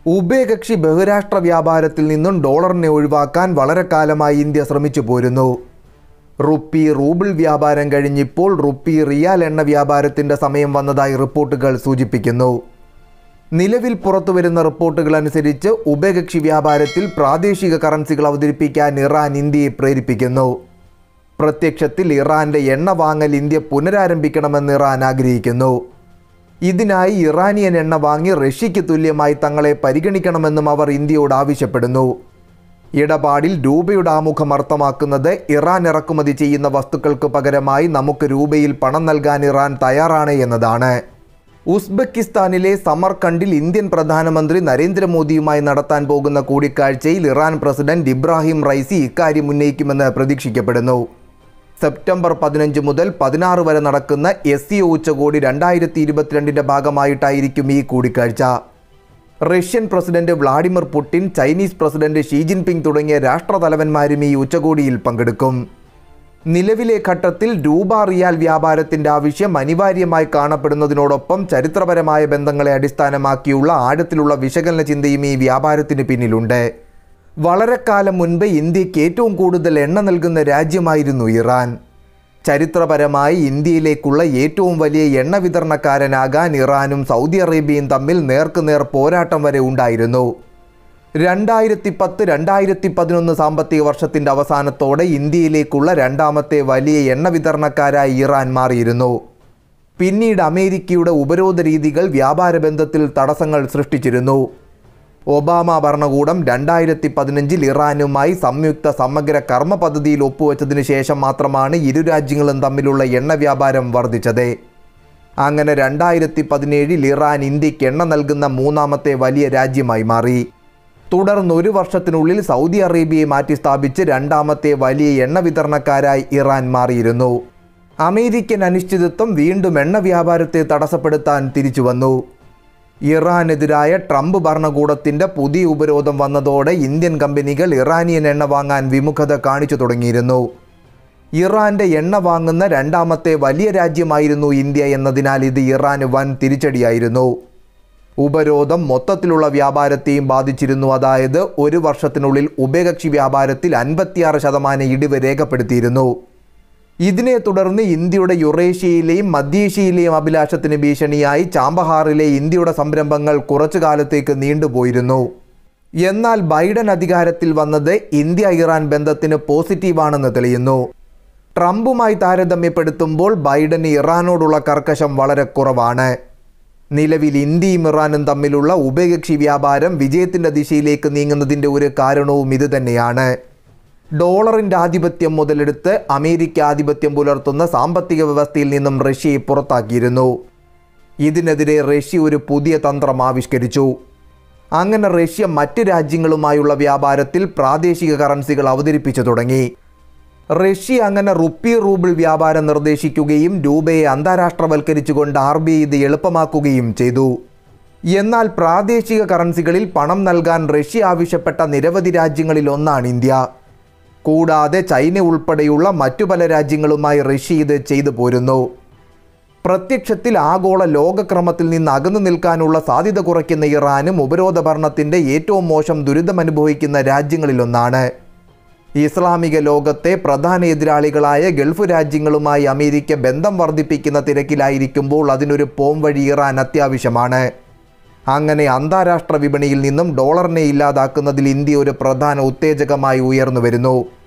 ഉഭയകക്ഷി ബഹുരാഷ്ട്ര വ്യാപാരത്തിൽ നിന്നും ഡോളറിനെ ഒഴിവാക്കാൻ വളരെ കാലമായി ഇന്ത്യ ശ്രമിച്ചു പോരുന്നു റുപ്പി റൂബിൾ വ്യാപാരം കഴിഞ്ഞിപ്പോൾ റുപ്പി റിയാൽ എണ്ണ വ്യാപാരത്തിൻ്റെ സമയം വന്നതായി റിപ്പോർട്ടുകൾ സൂചിപ്പിക്കുന്നു നിലവിൽ പുറത്തുവരുന്ന റിപ്പോർട്ടുകൾ അനുസരിച്ച് ഉഭയകക്ഷി വ്യാപാരത്തിൽ പ്രാദേശിക കറൻസികൾ അവതരിപ്പിക്കാൻ ഇറാൻ ഇന്ത്യയെ പ്രേരിപ്പിക്കുന്നു പ്രത്യക്ഷത്തിൽ ഇറാന്റെ എണ്ണ വാങ്ങൽ ഇന്ത്യ പുനരാരംഭിക്കണമെന്ന് ഇറാൻ ആഗ്രഹിക്കുന്നു ഇതിനായി ഇറാനിയൻ എണ്ണ വാങ്ങി റഷ്യയ്ക്ക് തുല്യമായി തങ്ങളെ പരിഗണിക്കണമെന്നും അവർ ഇന്ത്യയോട് ആവശ്യപ്പെടുന്നു ഇടപാടിൽ രൂപയുടെ ആമുഖം അർത്ഥമാക്കുന്നത് ഇറാൻ ഇറക്കുമതി ചെയ്യുന്ന വസ്തുക്കൾക്ക് പകരമായി നമുക്ക് രൂപയിൽ പണം നൽകാൻ ഇറാൻ തയ്യാറാണ് എന്നതാണ് ഉസ്ബെക്കിസ്ഥാനിലെ സമർക്കണ്ടിൽ ഇന്ത്യൻ പ്രധാനമന്ത്രി നരേന്ദ്രമോദിയുമായി നടത്താൻ പോകുന്ന കൂടിക്കാഴ്ചയിൽ ഇറാൻ പ്രസിഡന്റ് ഇബ്രാഹിം റൈസി ഇക്കാര്യം ഉന്നയിക്കുമെന്ന് പ്രതീക്ഷിക്കപ്പെടുന്നു സെപ്റ്റംബർ പതിനഞ്ച് മുതൽ പതിനാറ് വരെ നടക്കുന്ന എസ് സി ഉച്ചകോടി രണ്ടായിരത്തി ഇരുപത്തിരണ്ടിൻ്റെ ഭാഗമായിട്ടായിരിക്കും ഈ കൂടിക്കാഴ്ച Russian president Vladimir Putin Chinese president Xi Jinping തുടങ്ങിയ രാഷ്ട്രതലവന്മാരും ഈ ഉച്ചകോടിയിൽ പങ്കെടുക്കും നിലവിലെ ഘട്ടത്തിൽ രൂപ റിയാൽ വ്യാപാരത്തിന്റെ ആവശ്യം അനിവാര്യമായി കാണപ്പെടുന്നതിനോടൊപ്പം ചരിത്രപരമായ ബന്ധങ്ങളെ അടിസ്ഥാനമാക്കിയുള്ള ആഴത്തിലുള്ള വിശകലന ചിന്തയും ഈ വ്യാപാരത്തിന് പിന്നിലുണ്ട് വളരെ കാലം മുൻപ് ഇന്ത്യക്ക് ഏറ്റവും കൂടുതൽ എണ്ണ നൽകുന്ന രാജ്യമായിരുന്നു ഇറാൻ ചരിത്രപരമായി ഇന്ത്യയിലേക്കുള്ള ഏറ്റവും വലിയ എണ്ണ വിതരണക്കാരനാകാൻ ഇറാനും സൗദി അറേബ്യയും തമ്മിൽ നേർക്കുനേർ പോരാട്ടം വരെ ഉണ്ടായിരുന്നു രണ്ടായിരത്തി പത്ത് രണ്ടായിരത്തി പതിനൊന്ന് സാമ്പത്തിക വർഷത്തിൻ്റെ അവസാനത്തോടെ ഇന്ത്യയിലേക്കുള്ള രണ്ടാമത്തെ വലിയ എണ്ണ വിതരണക്കാരായി ഇറാൻ മാറിയിരുന്നു പിന്നീട് അമേരിക്കയുടെ ഉപരോധ രീതികൾ വ്യാപാര ബന്ധത്തിൽ തടസ്സങ്ങൾ സൃഷ്ടിച്ചിരുന്നു ഒബാമ ഭരണകൂടം രണ്ടായിരത്തി പതിനഞ്ചിൽ ഇറാനുമായി സംയുക്ത സമഗ്ര കർമ്മ പദ്ധതിയിൽ ഒപ്പുവെച്ചതിന് ശേഷം മാത്രമാണ് ഇരു രാജ്യങ്ങളും തമ്മിലുള്ള എണ്ണ വ്യാപാരം വർദ്ധിച്ചത് അങ്ങനെ രണ്ടായിരത്തി പതിനേഴിൽ ഇറാൻ ഇന്ത്യക്ക് എണ്ണ നൽകുന്ന മൂന്നാമത്തെ വലിയ രാജ്യമായി മാറി തുടർന്ന് ഒരു വർഷത്തിനുള്ളിൽ സൗദി അറേബ്യയെ മാറ്റി സ്ഥാപിച്ച് രണ്ടാമത്തെ വലിയ എണ്ണ വിതരണക്കാരായി ഇറാൻ മാറിയിരുന്നു അമേരിക്കൻ അനിശ്ചിതത്വം വീണ്ടും എണ്ണ വ്യാപാരത്തെ തടസ്സപ്പെടുത്താൻ തിരിച്ചു വന്നു ഇറാനെതിരായ ട്രംപ് ഭരണകൂടത്തിന്റെ പുതിയ ഉപരോധം വന്നതോടെ ഇന്ത്യൻ കമ്പനികൾ ഇറാനിയൻ എണ്ണ വാങ്ങാൻ വിമുഖത കാണിച്ചു തുടങ്ങിയിരുന്നു ഇറാന്റെ എണ്ണ വാങ്ങുന്ന രണ്ടാമത്തെ വലിയ രാജ്യമായിരുന്നു ഇന്ത്യ എന്നതിനാൽ ഇത് ഇറാന് വൻ തിരിച്ചടിയായിരുന്നു ഉപരോധം മൊത്തത്തിലുള്ള വ്യാപാരത്തെയും ബാധിച്ചിരുന്നു അതായത് ഒരു വർഷത്തിനുള്ളിൽ ഉഭയകക്ഷി വ്യാപാരത്തിൽ അൻപത്തിയാറ് ശതമാനം ഇടിവ് രേഖപ്പെടുത്തിയിരുന്നു ഇതിനെ തുടർന്ന് ഇന്ത്യയുടെ യുറേഷ്യയിലെയും മധ്യേഷ്യയിലെയും അഭിലാഷത്തിന് ഭീഷണിയായി ചാമ്പഹാറിലെ ഇന്ത്യയുടെ സംരംഭങ്ങൾ കുറച്ചു കാലത്തേക്ക് നീണ്ടുപോയിരുന്നു എന്നാൽ ബൈഡൻ അധികാരത്തിൽ വന്നത് ഇന്ത്യ ഇറാൻ ബന്ധത്തിന് പോസിറ്റീവാണെന്ന് തെളിയുന്നു ട്രംപുമായി താരതമ്യപ്പെടുത്തുമ്പോൾ ബൈഡന് ഇറാനോടുള്ള കർക്കശം വളരെ കുറവാണ് നിലവിൽ ഇന്ത്യയും ഇറാനും തമ്മിലുള്ള ഉഭയകക്ഷി വ്യാപാരം വിജയത്തിൻ്റെ ദിശയിലേക്ക് നീങ്ങുന്നതിൻ്റെ ഒരു കാരണവും ഇതുതന്നെയാണ് ഡോളറിൻ്റെ ആധിപത്യം മുതലെടുത്ത് അമേരിക്ക ആധിപത്യം പുലർത്തുന്ന സാമ്പത്തിക വ്യവസ്ഥയിൽ നിന്നും റഷ്യയെ പുറത്താക്കിയിരുന്നു ഇതിനെതിരെ റഷ്യ ഒരു പുതിയ തന്ത്രം ആവിഷ്കരിച്ചു അങ്ങനെ റഷ്യ മറ്റ് രാജ്യങ്ങളുമായുള്ള വ്യാപാരത്തിൽ പ്രാദേശിക കറൻസികൾ അവതരിപ്പിച്ചു തുടങ്ങി റഷ്യ അങ്ങനെ റുപ്പി റൂബിൾ വ്യാപാരം നിർദ്ദേശിക്കുകയും രൂപയെ അന്താരാഷ്ട്രവൽക്കരിച്ചുകൊണ്ട് ആർ ബി ഐ ഇത് എളുപ്പമാക്കുകയും ചെയ്തു എന്നാൽ പ്രാദേശിക കറൻസികളിൽ പണം നൽകാൻ റഷ്യ ആവശ്യപ്പെട്ട നിരവധി രാജ്യങ്ങളിൽ ഒന്നാണ് ഇന്ത്യ കൂടാതെ ചൈന ഉൾപ്പെടെയുള്ള മറ്റു പല രാജ്യങ്ങളുമായി റഷ്യ ഇത് ചെയ്തു പോരുന്നു പ്രത്യക്ഷത്തിൽ ആഗോള ലോകക്രമത്തിൽ നിന്ന് അകന്നു നിൽക്കാനുള്ള സാധ്യത കുറയ്ക്കുന്ന ഇറാനും ഉപരോധ ഭരണത്തിൻ്റെ ഏറ്റവും മോശം ദുരിതമനുഭവിക്കുന്ന രാജ്യങ്ങളിലൊന്നാണ് ഇസ്ലാമിക ലോകത്തെ പ്രധാന എതിരാളികളായ ഗൾഫ് രാജ്യങ്ങളുമായി അമേരിക്ക ബന്ധം വർദ്ധിപ്പിക്കുന്ന തിരക്കിലായിരിക്കുമ്പോൾ അതിനൊരു പോംവഴി ഇറാൻ അത്യാവശ്യമാണ് അങ്ങനെ അന്താരാഷ്ട്ര വിപണിയിൽ നിന്നും ഡോളറിനെ ഇല്ലാതാക്കുന്നതിൽ ഇന്ത്യ ഒരു പ്രധാന ഉത്തേജകമായി ഉയർന്നു വരുന്നു